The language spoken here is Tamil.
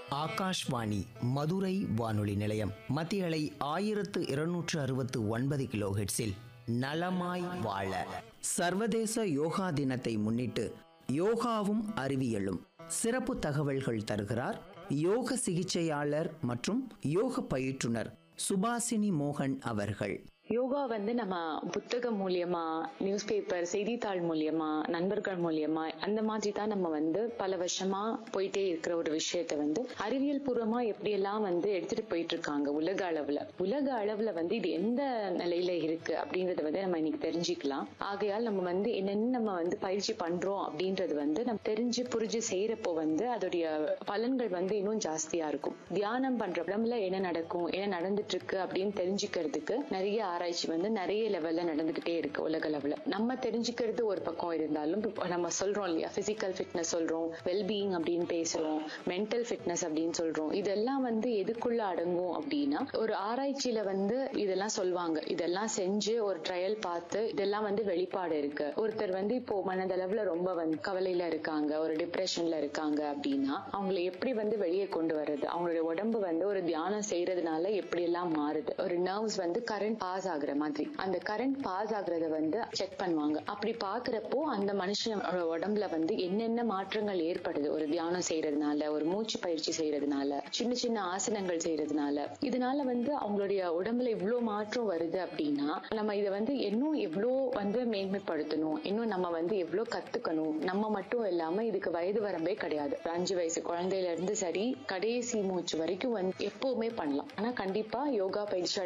ஆகாஷ்வாணி மதுரை வானொலி நிலையம் மத்திய அலை ஆயிரத்து இருநூற்று அறுபத்து ஒன்பது கிலோ ஹெட்ஸில் நலமாய் வாழ சர்வதேச யோகா தினத்தை முன்னிட்டு யோகாவும் அறிவியலும் சிறப்பு தகவல்கள் தருகிறார் யோக சிகிச்சையாளர் மற்றும் யோக பயிற்றுனர் சுபாசினி மோகன் அவர்கள் யோகா வந்து நம்ம புத்தகம் மூலியமா நியூஸ் பேப்பர் செய்தித்தாள் மூலியமா நண்பர்கள் மூலியமா அந்த மாதிரி தான் நம்ம வந்து பல வருஷமா போயிட்டே இருக்கிற ஒரு விஷயத்த வந்து அறிவியல் பூர்வமா எப்படியெல்லாம் வந்து எடுத்துட்டு போயிட்டு இருக்காங்க உலக அளவுல உலக அளவுல வந்து இது எந்த நிலையில இருக்கு அப்படின்றத வந்து நம்ம இன்னைக்கு தெரிஞ்சுக்கலாம் ஆகையால் நம்ம வந்து என்னென்ன நம்ம வந்து பயிற்சி பண்றோம் அப்படின்றது வந்து நம்ம தெரிஞ்சு புரிஞ்சு செய்யறப்போ வந்து அதோடைய பலன்கள் வந்து இன்னும் ஜாஸ்தியா இருக்கும் தியானம் பண்ற உடம்புல என்ன நடக்கும் என்ன நடந்துட்டு இருக்கு அப்படின்னு தெரிஞ்சுக்கிறதுக்கு நிறைய ஆராய்ச்சி வந்து நிறைய லெவல்ல நடந்துகிட்டே இருக்கு உலக லெவல்ல நம்ம தெரிஞ்சுக்கிறது ஒரு பக்கம் இருந்தாலும் இப்ப நம்ம சொல்றோம் இல்லையா பிசிக்கல் ஃபிட்னஸ் சொல்றோம் வெல்பீயிங் அப்படின்னு பேசுறோம் மென்டல் ஃபிட்னஸ் அப்படின்னு சொல்றோம் இதெல்லாம் வந்து எதுக்குள்ள அடங்கும் அப்படின்னா ஒரு ஆராய்ச்சியில வந்து இதெல்லாம் சொல்லுவாங்க இதெல்லாம் செஞ்சு ஒரு ட்ரையல் பார்த்து இதெல்லாம் வந்து வெளிப்பாடு இருக்கு ஒருத்தர் வந்து இப்போ மனதளவுல ரொம்ப வந்து கவலையில இருக்காங்க ஒரு டிப்ரெஷன்ல இருக்காங்க அப்படின்னா அவங்களை எப்படி வந்து வெளியே கொண்டு வர்றது அவங்களுடைய உடம்பு வந்து ஒரு தியானம் செய்யறதுனால எப்படி எல்லாம் மாறுது ஒரு நர்வ்ஸ் வந்து கரண்ட் பாஸ் ஆகுற மாதிரி அந்த கரண்ட் பாஸ் ஆகுறத வந்து செக் பண்ணுவாங்க அப்படி பாக்குறப்போ அந்த மனுஷனோட உடம்புல வந்து என்னென்ன மாற்றங்கள் ஏற்படுது ஒரு தியானம் செய்யறதுனால ஒரு மூச்சு பயிற்சி செய்யறதுனால சின்ன சின்ன ஆசனங்கள் செய்யறதுனால இதனால வந்து அவங்களுடைய உடம்புல இவ்வளவு மாற்றம் வருது அப்படின்னா நம்ம இதை வந்து இன்னும் எவ்வளோ வந்து மேன்மைப்படுத்தணும் இன்னும் நம்ம வந்து எவ்வளவு கத்துக்கணும் நம்ம மட்டும் இல்லாம இதுக்கு வயது வரம்பே கிடையாது ஒரு அஞ்சு வயசு குழந்தையில இருந்து சரி கடைசி மூச்சு வரைக்கும் வந்து எப்பவுமே பண்ணலாம் ஆனா கண்டிப்பா யோகா பயிற்சி